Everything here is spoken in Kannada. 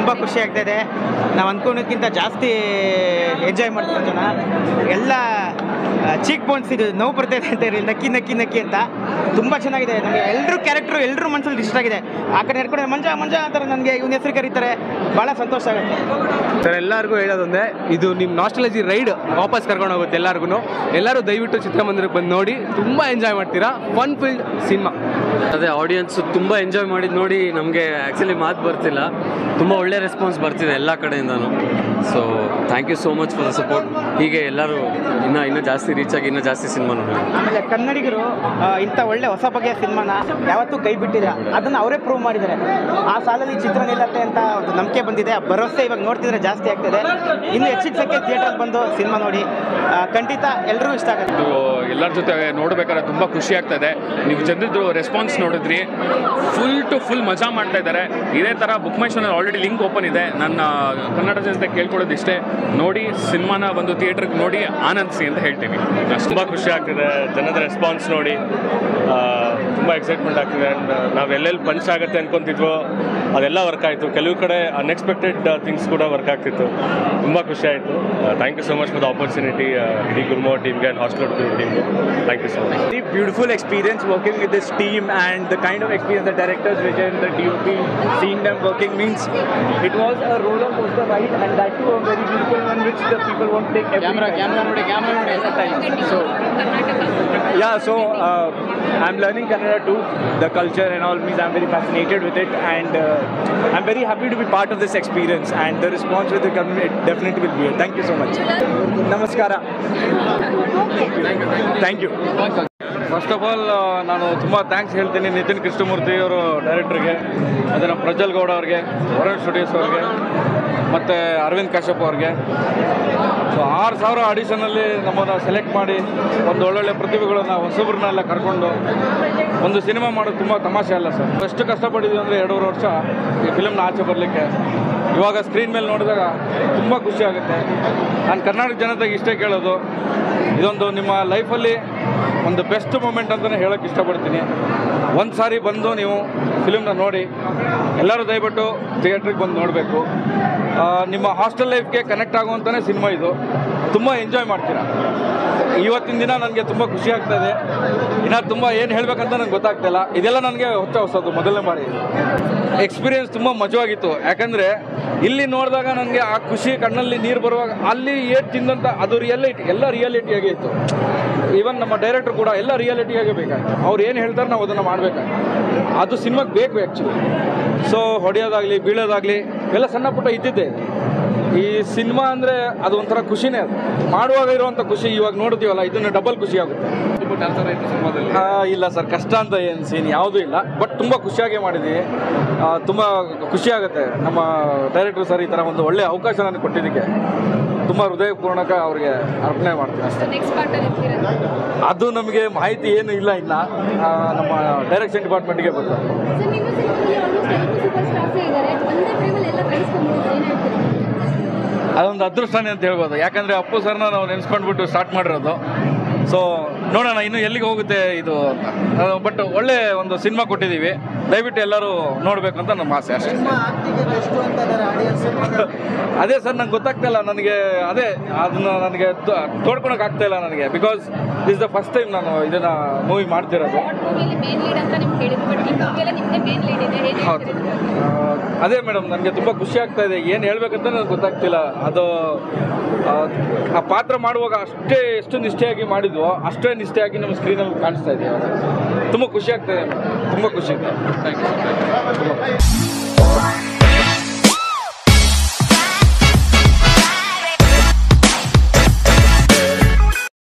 ತುಂಬ ಖುಷಿ ಆಗ್ತಾ ಇದೆ ನಾವು ಅಂದ್ಕೊಂಡಿದ್ದಕ್ಕಿಂತ ಜಾಸ್ತಿ ಎಂಜಾಯ್ ಮಾಡ್ತೀವಿ ಜನ ಎಲ್ಲ ಚೀಕ್ ಬೋನ್ಸ್ ಇದು ನೋವು ಬರ್ತಾಯಿದೆ ಅಂತ ಇರಲಿ ನಕ್ಕಿ ನಕ್ಕಿ ನಕ್ಕಿ ಅಂತ ತುಂಬ ಚೆನ್ನಾಗಿದೆ ನಮಗೆ ಎಲ್ಲರೂ ಕ್ಯಾರೆಕ್ಟ್ರು ಎಲ್ಲರೂ ಮನಸ್ಸಲ್ಲಿ ಇಷ್ಟ ಆಗಿದೆ ಆ ಕಡೆ ನಡ್ಕೊಂಡು ಮಂಜ ಮಂಜ ಅಂತಾರೆ ನನಗೆ ಇವನ ಹೆಸರು ಕರೀತಾರೆ ಭಾಳ ಸಂತೋಷ ಆಗುತ್ತೆ ಸರ್ ಎಲ್ಲರಿಗೂ ಹೇಳೋದೊಂದೇ ಇದು ನಿಮ್ಮ ನಾಸ್ಟಲಜಿ ರೈಡ್ ವಾಪಸ್ ಕರ್ಕೊಂಡು ಹೋಗುತ್ತೆ ಎಲ್ಲರಿಗೂ ಎಲ್ಲರೂ ದಯವಿಟ್ಟು ಚಿತ್ರಮಂದಿರಕ್ಕೆ ಬಂದು ನೋಡಿ ತುಂಬ ಎಂಜಾಯ್ ಮಾಡ್ತೀರಾ ಫನ್ ಫಿಲ್ಡ್ ಸಿನಿಮಾ ಅದೇ ಆಡಿಯನ್ಸ್ ತುಂಬ ಎಂಜಾಯ್ ಮಾಡಿದ್ದು ನೋಡಿ ನಮಗೆ ಆ್ಯಕ್ಚುಲಿ ಮಾತು ಬರ್ತಿಲ್ಲ ತುಂಬ ಒಳ್ಳೆ ರೆಸ್ಪಾನ್ಸ್ ಬರ್ತಿದೆ ಎಲ್ಲ ಕಡೆಯಿಂದನೂ so thank you so much for the support ಹೀಗೆ ಎಲ್ಲರೂ ಇನ್ನೂ ಇನ್ನೂ ಜಾಸ್ತಿ ರೀಚ್ ಆಗಿ ಇನ್ನೂ ಜಾಸ್ತಿ ಸಿನಿಮಾ ನೋಡಿ ಆಮೇಲೆ ಕನ್ನಡಿಗರು ಆ, ಇಂಥ ಒಳ್ಳೆ ಹೊಸ ಬಗೆಯ ಸಿನಿಮಾನ ಯಾವತ್ತೂ ಕೈ ಬಿಟ್ಟಿಲ್ಲ ಅದನ್ನು ಅವರೇ ಪ್ರೂವ್ ಮಾಡಿದ್ದಾರೆ ಆ ಸಾಲಲ್ಲಿ ಚಿತ್ರ ನಿಲ್ಲತ್ತೆ ಅಂತ ಒಂದು ನಂಬಿಕೆ ಬಂದಿದೆ ಆ ಭರವಸೆ ಇವಾಗ ನೋಡ್ತಿದ್ರೆ ಜಾಸ್ತಿ ಆಗ್ತಿದೆ ಇನ್ನು ಹೆಚ್ಚಿನ ಸಂಖ್ಯೆ ಥಿಯೇಟರ್ ಬಂದು ಸಿನಿಮಾ ನೋಡಿ ಆ, ಖಂಡಿತ ಎಲ್ಲರಿಗೂ ಇಷ್ಟ ಆಗುತ್ತೆ ಇದು ಎಲ್ಲರ ಜೊತೆ ನೋಡ್ಬೇಕಾದ್ರೆ ತುಂಬ ಖುಷಿ ಆಗ್ತದೆ ನೀವು ಜನರದ್ದು ರೆಸ್ಪಾನ್ಸ್ ನೋಡಿದ್ರಿ ಫುಲ್ ಟು ಫುಲ್ ಮಜಾ ಮಾಡ್ತಾ ಇದ್ದಾರೆ ಇದೇ ಥರ ಬುಕ್ ಮೈ ಶೋನಲ್ಲಿ ಆಲ್ರೆಡಿ ಲಿಂಕ್ ಓಪನ್ ಇದೆ ನನ್ನ ಕನ್ನಡ ಜನತೆ ಕೇಳ್ಕೊಳ್ಳೋದು ಇಷ್ಟೇ ನೋಡಿ ಸಿನಿಮಾನ ಒಂದು ಥಿಯೇಟ್ರಿಗೆ ನೋಡಿ ಆನಂದಿಸಿ ಅಂತ ಹೇಳ್ತೀನಿ ತುಂಬ ಖುಷಿ ಆಗ್ತಿದೆ ಜನದ ರೆಸ್ಪಾನ್ಸ್ ನೋಡಿ ತುಂಬ ಎಕ್ಸೈಟ್ಮೆಂಟ್ ಆಗ್ತಿದೆ ಆ್ಯಂಡ್ ನಾವು ಎಲ್ಲೆಲ್ಲಿ ಪಂಚ್ ಆಗುತ್ತೆ ಅನ್ಕೊಂತಿದ್ವೋ ಅದೆಲ್ಲ ವರ್ಕ್ ಆಯಿತು ಕೆಲವು ಕಡೆ ಅನ್ಎಕ್ಸ್ಪೆಕ್ಟೆಡ್ ಥಿಂಗ್ಸ್ ಕೂಡ ವರ್ಕ್ ಆಗ್ತಿತ್ತು ತುಂಬ ಖುಷಿ ಆಯಿತು thank you so much for the opportunity ಇಡೀ ಗುಲ್ಮೋ ಟೀಮ್ಗೆ ಆ್ಯಂಡ್ ಹಾಸ್ಟೆಲ್ ಟೀಮ್ಗೆ thank you so much very beautiful experience working with this team and the kind of experience the directors Vijay and the DOP seeing them working means it was a roller coaster ride and that too a very beautiful one which the people won't take every camera time. camera time so yeah so uh, I'm learning Kannada too the culture and all means I'm very fascinated with it and uh, I'm very happy to be part of this experience and the response with the community it definitely will be here. thank you so much namaskara thank you first of all ನಾನು ತುಂಬ ಥ್ಯಾಂಕ್ಸ್ ಹೇಳ್ತೀನಿ ನಿತಿನ್ ಕೃಷ್ಣಮೂರ್ತಿ ಅವರು ಡೈರೆಕ್ಟ್ರಿಗೆ ಮತ್ತು ನಮ್ಮ ಪ್ರಜ್ವಲ್ ಗೌಡ ಅವ್ರಿಗೆ ವರುಣ್ ಸ್ಟುಡಿಯೋಸ್ ಅವ್ರಿಗೆ ಮತ್ತು ಅರವಿಂದ್ ಕಶ್ಯಪ್ ಅವ್ರಿಗೆ ಸೊ ಆರು ಸಾವಿರ ಆಡಿಷನಲ್ಲಿ ನಮ್ಮನ್ನು ಸೆಲೆಕ್ಟ್ ಮಾಡಿ ಒಂದು ಒಳ್ಳೊಳ್ಳೆ ಪ್ರತಿಭೆಗಳನ್ನ ಹೊಸಬ್ರನ್ನೆಲ್ಲ ಕರ್ಕೊಂಡು ಒಂದು ಸಿನಿಮಾ ಮಾಡೋದು ತುಂಬ ತಮಾಷೆ ಅಲ್ಲ ಸರ್ ಎಷ್ಟು ಕಷ್ಟಪಟ್ಟಿದ್ವಿ ಅಂದರೆ ಎರಡೂವರೆ ವರ್ಷ ಈ ಫಿಲ್ಮ್ನ ಆಚೆ ಬರಲಿಕ್ಕೆ ಇವಾಗ ಸ್ಕ್ರೀನ್ ಮೇಲೆ ನೋಡಿದಾಗ ತುಂಬ ಖುಷಿ ಆಗುತ್ತೆ ನಾನು ಕರ್ನಾಟಕ ಜನತೆಗೆ ಇಷ್ಟೇ ಕೇಳೋದು ಇದೊಂದು ನಿಮ್ಮ ಲೈಫಲ್ಲಿ ಒಂದು ಬೆಸ್ಟ್ ಮೂಮೆಂಟ್ ಅಂತಲೇ ಹೇಳೋಕ್ಕೆ ಇಷ್ಟಪಡ್ತೀನಿ ಒಂದು ಸಾರಿ ಬಂದು ನೀವು ಫಿಲ್ಮ್ನ ನೋಡಿ ಎಲ್ಲರೂ ದಯವಿಟ್ಟು ಥಿಯೇಟ್ರಿಗೆ ಬಂದು ನೋಡಬೇಕು ನಿಮ್ಮ ಹಾಸ್ಟೆಲ್ ಲೈಫ್ಗೆ ಕನೆಕ್ಟ್ ಆಗುವಂಥನೇ ಸಿನಿಮಾ ಇದು ತುಂಬ ಎಂಜಾಯ್ ಮಾಡ್ತೀರಾ ಇವತ್ತಿನ ದಿನ ನನಗೆ ತುಂಬ ಖುಷಿ ಆಗ್ತಾ ಇದೆ ಇನ್ನು ತುಂಬ ಏನು ಹೇಳಬೇಕಂತ ನನಗೆ ಗೊತ್ತಾಗ್ತಾ ಇಲ್ಲ ಇದೆಲ್ಲ ನನಗೆ ಹೊಸ ಹೊಸದು ಮೊದಲನೇ ಬಾರಿ ಎಕ್ಸ್ಪೀರಿಯನ್ಸ್ ತುಂಬ ಮಜವಾಗಿತ್ತು ಯಾಕಂದರೆ ಇಲ್ಲಿ ನೋಡಿದಾಗ ನನಗೆ ಆ ಖುಷಿ ಕಣ್ಣಲ್ಲಿ ನೀರು ಬರುವಾಗ ಅಲ್ಲಿ ಏಟ್ ತಿಂದಂಥ ಅದು ರಿಯಾಲಿಟಿ ಎಲ್ಲ ರಿಯಾಲಿಟಿಯಾಗೇ ಇತ್ತು ಈವನ್ ನಮ್ಮ ಡೈರೆಕ್ಟರ್ ಕೂಡ ಎಲ್ಲ ರಿಯಾಲಿಟಿಯಾಗೇ ಬೇಕಾಗಿತ್ತು ಅವ್ರು ಏನು ಹೇಳ್ತಾರೆ ನಾವು ಅದನ್ನು ಮಾಡಬೇಕಾಗಿ ಅದು ಸಿನಿಮಾಗೆ ಬೇಕು ಆ್ಯಕ್ಚುಲಿ ಸೊ ಹೊಡೆಯೋದಾಗಲಿ ಬೀಳೋದಾಗಲಿ ಎಲ್ಲ ಸಣ್ಣ ಪುಟ್ಟ ಇದ್ದಿದ್ದೆ ಈ ಸಿನಿಮಾ ಅಂದರೆ ಅದು ಒಂಥರ ಖುಷಿನೇ ಅದು ಮಾಡುವಾಗ ಇರುವಂಥ ಖುಷಿ ಇವಾಗ ನೋಡ್ತೀವಲ್ಲ ಇದನ್ನು ಡಬಲ್ ಖುಷಿ ಆಗುತ್ತೆ ಆ, ಇಲ್ಲ ಸರ್ ಕಷ್ಟ ಅಂತ ಏನು ಸೀನ್ ಯಾವುದೂ ಇಲ್ಲ ಬಟ್ ತುಂಬ ಖುಷಿಯಾಗಿ ಮಾಡಿದ್ದೀವಿ ಆ, ತುಂಬ ಖುಷಿ ಆಗುತ್ತೆ ನಮ್ಮ ಡೈರೆಕ್ಟರ್ ಸರ್ ಈ ಥರ ಒಂದು ಒಳ್ಳೆಯ ಅವಕಾಶ ನನಗೆ ಕೊಟ್ಟಿದ್ದಕ್ಕೆ ತುಂಬ ಹೃದಯಪೂರ್ಣಕ ಅವ್ರಿಗೆ ಅರ್ಪಣೆ ಮಾಡ್ತೀನಿ ಅಷ್ಟೇ ನೆಕ್ಸ್ಟ್ ಪಾರ್ಟಲ್ಲಿ ಇರ್ತೀರಾ ಅದು ನಮಗೆ ಮಾಹಿತಿ ಏನು ಇಲ್ಲ ಇನ್ನು ಆ, ನಮ್ಮ ಡೈರೆಕ್ಷನ್ ಡಿಪಾರ್ಟ್ಮೆಂಟ್ಗೆ ಬರ್ತದೆ ಸರ್ ನಿಮ್ಮ ಸಿನಿಮಾದಲ್ಲಿ ಆಲ್ಮೋಸ್ಟ್ ಎಲ್ಲರೂ ಸೂಪರ್ ಸ್ಟಾರ್ಸೇ ಇದ್ದಾರೆ ಒಂದೇ ಟೈಮಲ್ಲಿ ಎಲ್ಲ ಕಳಿಸ್ಕೊಂಡ್ಬಿಟ್ಟಿದ್ದಾರೆ ಏನು ಹೇಳ್ತೀರಾ ಅದೊಂದು ಅದೃಷ್ಟನೇ ಅಂತ ಹೇಳ್ಬೋದು ಯಾಕಂದರೆ ಅಪ್ಪು ಸರ್ನ ನಾವು ನೆನೆಸ್ಕೊಂಡ್ಬಿಟ್ಟು ಸ್ಟಾರ್ಟ್ ಮಾಡಿರೋದು ಸೊ ನೋಡೋಣ ಇನ್ನು ಎಲ್ಲಿಗೆ ಹೋಗುತ್ತೆ ಇದು ಬಟ್ ಒಳ್ಳೆ ಒಂದು ಸಿನಿಮಾ ಕೊಟ್ಟಿದ್ದೀವಿ ದಯವಿಟ್ಟು ಎಲ್ಲರೂ ನೋಡಬೇಕು ಅಂತ ನಮ್ಮ ಆಸೆ ಅಷ್ಟೇ ಅದೇ ಸರ್ ನಂಗೆ ಗೊತ್ತಾಗ್ತಾ ಇಲ್ಲ ನನಗೆ ಅದೇ ಅದನ್ನ ನನಗೆ ತೋಡ್ಕೊಳಕ್ ಆಗ್ತಾ ಇಲ್ಲ ನನಗೆ because this the first time ನಾನು ಇದನ್ನ ಮೂವಿ ಮಾಡ್ತಿರೋದು ಮೂವಿಯಲ್ಲಿ ಮೇನ್ ಲೀಡ್ ಅಂತ ನಿಮ್ಗೆ ಹೇಳಿದ್ರು ಬಟ್ ಈ ಮೂವಿಯಲ್ಲಿ ನಿಮ್ಮದೇ ಮೇನ್ ಲೀಡ್ ಇದೆ ಏನು ಹೌದು ಹೇಳ್ತೀರಾ ಆ, ಅದೇ ಮೇಡಮ್ ನನಗೆ ತುಂಬ ಖುಷಿ ಆಗ್ತಾ ಇದೆ ಏನು ಹೇಳ್ಬೇಕಂತ ನನಗೆ ಗೊತ್ತಾಗ್ತಿಲ್ಲ ಅದು ಆ, ಆ ಪಾತ್ರ ಮಾಡುವಾಗ ಅಷ್ಟೇ ಎಷ್ಟು ನಿಷ್ಠೆಯಾಗಿ ಮಾಡಿದ್ವೋ ಅಷ್ಟೇ ನಿಷ್ಠೆಯಾಗಿ ನಮ್ಮ ಸ್ಕ್ರೀನಲ್ಲಿ ಕಾಣಿಸ್ತಾ ಇದೆ ಇವಾಗ ತುಂಬ ಖುಷಿ ಆಗ್ತಾ ಇದೆ ತುಂಬ ಖುಷಿ ಇದೆ ಥ್ಯಾಂಕ್ ಯು